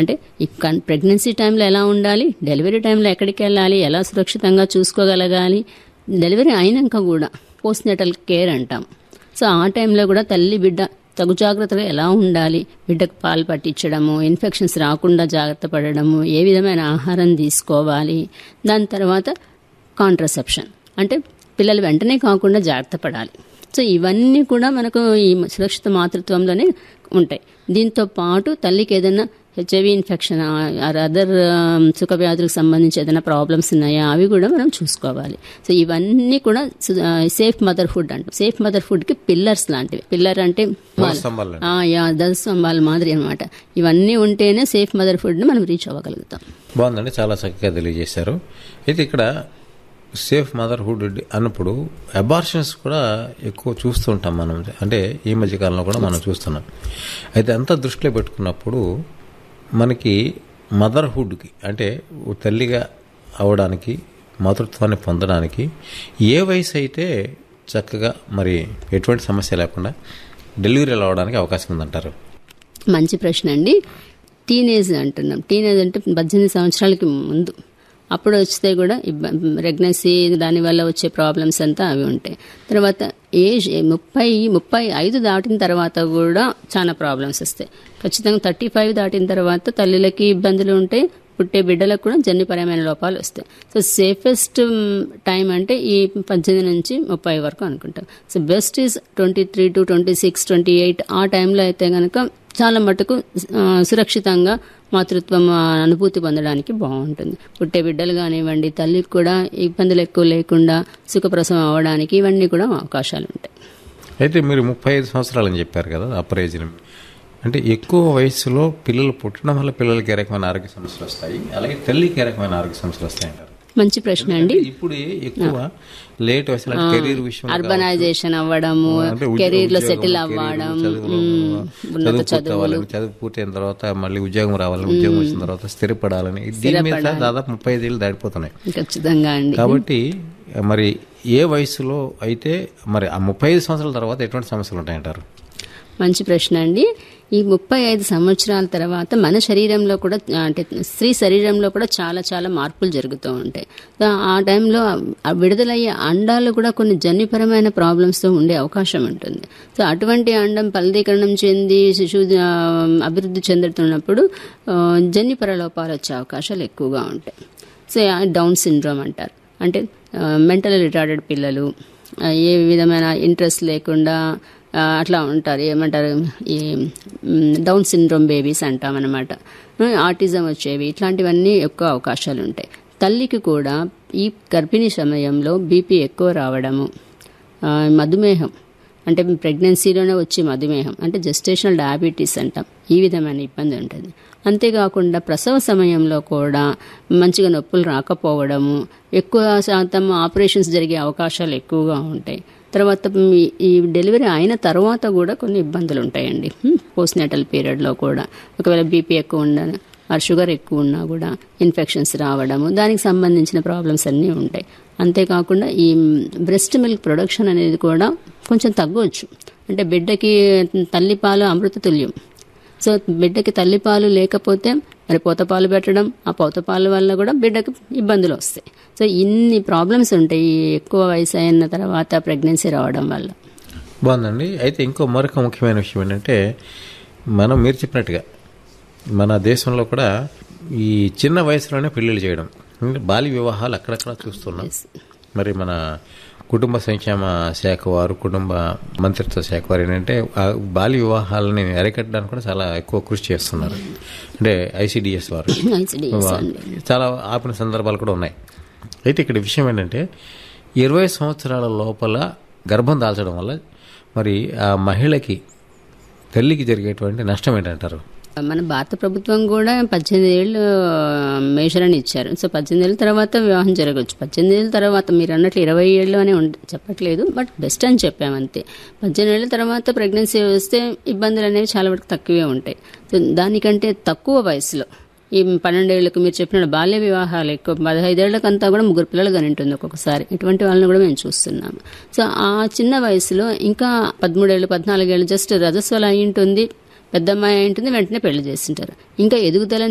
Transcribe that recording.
అంటే ఈ ప్రెగ్నెన్సీ టైంలో ఎలా ఉండాలి డెలివరీ టైంలో ఎక్కడికి వెళ్ళాలి ఎలా సురక్షితంగా చూసుకోగలగాలి డెలివరీ అయినాక కూడా పోస్ట్ నెటల్ కేర్ అంటాం సో ఆ టైంలో కూడా తల్లి బిడ్డ తగు జాగ్రత్తగా ఎలా ఉండాలి బిడ్డకు పాలు పట్టించడము ఇన్ఫెక్షన్స్ రాకుండా జాగ్రత్త పడడము ఏ విధమైన ఆహారం తీసుకోవాలి దాని తర్వాత కాంట్రసెప్షన్ అంటే పిల్లలు వెంటనే కాకుండా జాగ్రత్త పడాలి సో ఇవన్నీ కూడా మనకు ఈ సురక్షిత మాతృత్వంలోనే ఉంటాయి దీంతో పాటు తల్లికి ఏదైనా హెచ్ఐవి ఇన్ఫెక్షన్ ఆర్ అదర్ సుఖ వ్యాధులకు సంబంధించి ఏదైనా ప్రాబ్లమ్స్ ఉన్నాయా అవి కూడా మనం చూసుకోవాలి సో ఇవన్నీ కూడా సేఫ్ మదర్హుడ్ అంటాం సేఫ్ మదర్హుడ్కి పిల్లర్స్ లాంటివి పిల్లర్ అంటే స్తంభాలు ఆ, యా దశస్తంభాల మాదిరి అనమాట ఇవన్నీ ఉంటేనే సేఫ్ మదర్హుడ్ని మనం రీచ్ అవ్వగలుగుతాం బాగుందండి చాలా చక్కగా తెలియజేశారు అయితే ఇక్కడ సేఫ్ మదర్హుడ్ అన్నప్పుడు అబార్షన్స్ కూడా ఎక్కువ చూస్తూ ఉంటాం మనం అంటే ఈ మధ్య కాలంలో కూడా మనం చూస్తున్నాం అయితే అంతా దృష్టిలో పెట్టుకున్నప్పుడు మనకి మదర్హుడ్కి అంటే ఓ తల్లిగా అవడానికి మాతృత్వాన్ని పొందడానికి ఏ వయసు అయితే చక్కగా మరి ఎటువంటి సమస్య లేకుండా డెలివరీలు అవడానికి అవకాశం ఉందంటారు మంచి ప్రశ్న అండి టీనేజ్ అంటున్నాం టీనేజ్ అంటే పద్దెనిమిది సంవత్సరాలకి ముందు అప్పుడు వస్తే కూడా ప్రెగ్నెన్సీ దానివల్ల వచ్చే ప్రాబ్లమ్స్ అంతా అవి ఉంటాయి తర్వాత ఏజ్ ముప్పై ముప్పై ఐదు దాటిన తర్వాత కూడా చాలా ప్రాబ్లమ్స్ వస్తాయి ఖచ్చితంగా థర్టీ ఫైవ్ దాటిన తర్వాత తల్లులకి ఇబ్బందులు ఉంటాయి పుట్టే బిడ్డలకు కూడా జన్యుపరమైన లోపాలు వస్తాయి సో సేఫెస్ట్ టైం అంటే ఈ పద్దెనిమిది నుంచి ముప్పై వరకు అనుకుంటాం so best is twenty three to twenty six twenty eight ఆ టైంలో అయితే కనుక చాలా మటుకు ఆ, సురక్షితంగా మాతృత్వం ఆ, అనుభూతి పొందడానికి బాగుంటుంది పుట్టే బిడ్డలు కానివ్వండి తల్లికి కూడా ఇబ్బందులు ఎక్కువ లేకుండా సుఖప్రసవం అవ్వడానికి ఇవన్నీ కూడా అవకాశాలు ఉంటాయి అయితే మీరు ముప్పై ఐదు సంవత్సరాలు అని చెప్పారు కదా అప్పర్ ఏజ్ అంటే ఎక్కువ వయసులో పిల్లలు పుట్టడం వల్ల పిల్లలకి ఏ రకమైన ఆరోగ్య సమస్యలు వస్తాయి అలాగే తల్లికి ఏ రకమైన ఆరోగ్య సమస్యలు వస్తాయి అంటారు మంచి ప్రశ్న అండి ఇప్పుడు ఎక్కువ లేట్ వయసులో కెరీర్ విషయం అర్బనైజేషన్ అవ్వడము అంటే ఉద్యోగం, కెరీర్ లో ఉద్యోగం, సెటిల్ కెరీర్, అవ్వడం చదువులో, ఉమ్, ఉన్నత చదువు పూర్తి అవ్వాలని, చదువు పూర్తయిన తర్వాత మళ్ళీ ఉద్యోగం రావాలని ఉద్యోగం వచ్చిన తర్వాత స్థిరపడాలని దీని మీద దాదాపు ముప్పై ఐదు ఏళ్ళు దాటిపోతున్నాయి ఖచ్చితంగా అండి కాబట్టి మరి ఏ వయసులో అయితే మరి ఆ ముప్పై ఐదు సంవత్సరాల తర్వాత ఎటువంటి సమస్యలు ఉంటాయంటారు మంచి ప్రశ్న అండి ఈ ముప్పై ఐదు సంవత్సరాల తర్వాత మన శరీరంలో కూడా అంటే స్త్రీ శరీరంలో కూడా చాలా చాలా మార్పులు జరుగుతూ ఉంటాయి సో ఆ టైంలో ఆ విడుదలయ్యే అండాలు కూడా కొన్ని జన్యుపరమైన ప్రాబ్లమ్స్తో ఉండే అవకాశం ఉంటుంది సో అటువంటి అండం ఫలదీకరణం చెంది శిశువు ఆ, అభివృద్ధి చెందుతున్నప్పుడు ఆ, జన్యుపర లోపాలు వచ్చే అవకాశాలు ఎక్కువగా ఉంటాయి సో ఆ డౌన్ సిండ్రోమ్ అంటారు అంటే మెంటల్ రిటార్డెడ్ పిల్లలు ఆ, ఏ విధమైన ఇంట్రెస్ట్ లేకుండా ఆ, అట్లా ఉంటారు ఏమంటారు ఈ మ్, డౌన్ సిండ్రోమ్ బేబీస్ అంటాం అనమాట ఆటిజం వచ్చేవి ఇట్లాంటివన్నీ ఎక్కువ అవకాశాలు ఉంటాయి తల్లికి కూడా ఈ గర్భిణీ సమయంలో బీపీ ఎక్కువ రావడము ఆ, మధుమేహం అంటే ప్రెగ్నెన్సీలోనే వచ్చే మధుమేహం అంటే జెస్టేషనల్ డయాబెటీస్ అంటాం ఈ విధమైన ఇబ్బంది ఉంటుంది అంతేకాకుండా ప్రసవ సమయంలో కూడా మంచిగా నొప్పులు రాకపోవడము ఎక్కువ శాతం ఆపరేషన్స్ జరిగే అవకాశాలు ఎక్కువగా ఉంటాయి తర్వాత మీ- ఈ డెలివరీ అయిన తర్వాత కూడా కొన్ని ఇబ్బందులు ఉంటాయండి పోస్ట్ నేటల్ పీరియడ్లో కూడా ఒకవేళ బీపీ ఎక్కువ ఉండాలి ఆ షుగర్ ఎక్కువ ఉన్నా కూడా ఇన్ఫెక్షన్స్ రావడము దానికి సంబంధించిన ప్రాబ్లమ్స్ అన్నీ ఉంటాయి అంతేకాకుండా ఈ బ్రెస్ట్ మిల్క్ ప్రొడక్షన్ అనేది కూడా కొంచెం తగ్గవచ్చు అంటే బిడ్డకి తల్లిపాలు అమృత తుల్యం సో బిడ్డకి తల్లిపాలు లేకపోతే మరి పోతపాలు పెట్టడం ఆ పోతపాలు వల్ల కూడా బిడ్డకు ఇబ్బందులు వస్తాయి సో ఇన్ని ప్రాబ్లమ్స్ ఉంటాయి ఈ ఎక్కువ వయసు అయిన తర్వాత ప్రెగ్నెన్సీ రావడం వల్ల బాగుందండి అయితే ఇంకో మరొక ముఖ్యమైన విషయం ఏంటంటే మనం మీరు చెప్పినట్టుగా మన దేశంలో కూడా ఈ చిన్న వయసులోనే పెళ్లిళ్ళు చేయడం అంటే బాల్య వివాహాలు అక్కడక్కడ చూస్తున్నాం మరి మన కుటుంబ సంక్షేమ శాఖ వారు కుటుంబ మంత్రిత్వ శాఖ వారు ఏంటంటే ఆ బాల్య వివాహాలని అరికట్టడానికి కూడా చాలా ఎక్కువ కృషి చేస్తున్నారు అంటే ఐసిడిఎస్ వారు ICDS అండి. చాలా ఆపిన సందర్భాలు కూడా ఉన్నాయి అయితే ఇక్కడ విషయం ఏంటంటే ఇరవై సంవత్సరాల లోపల గర్భం దాల్చడం వల్ల మరి ఆ మహిళకి తల్లికి జరిగేటువంటి నష్టం ఏంటంటారు మన భారత ప్రభుత్వం కూడా పద్దెనిమిది ఏళ్ళు మేజర్ అని ఇచ్చారు సో పద్దెనిమిది ఏళ్ళ తర్వాత వివాహం జరగవచ్చు పద్దెనిమిది ఏళ్ళ తర్వాత మీరు అన్నట్లు ఇరవై ఏళ్ళు అని ఉండ చెప్పట్లేదు బట్ బెస్ట్ అని చెప్పాము అంతే పద్దెనిమిది ఏళ్ళ తర్వాత ప్రెగ్నెన్సీ వస్తే ఇబ్బందులు అనేవి చాలా వరకు తక్కువే ఉంటాయి సో దానికంటే తక్కువ వయసులో ఈ పన్నెండేళ్లకు మీరు చెప్పిన బాల్య వివాహాలు ఎక్కువ పదహైదేళ్లకంతా కూడా ముగ్గురు పిల్లలు కానీ ఉంటుంది ఒక్కొక్కసారి ఇటువంటి వాళ్ళని కూడా మేము చూస్తున్నాము సో ఆ చిన్న వయసులో ఇంకా పదమూడేళ్ళు పద్నాలుగేళ్ళు జస్ట్ రజస్వల అయి ఉంటుంది పెద్దమ్మాయి అయి ఉంటుంది వెంటనే పెళ్లి చేసింటారు ఇంకా ఎదుగుదల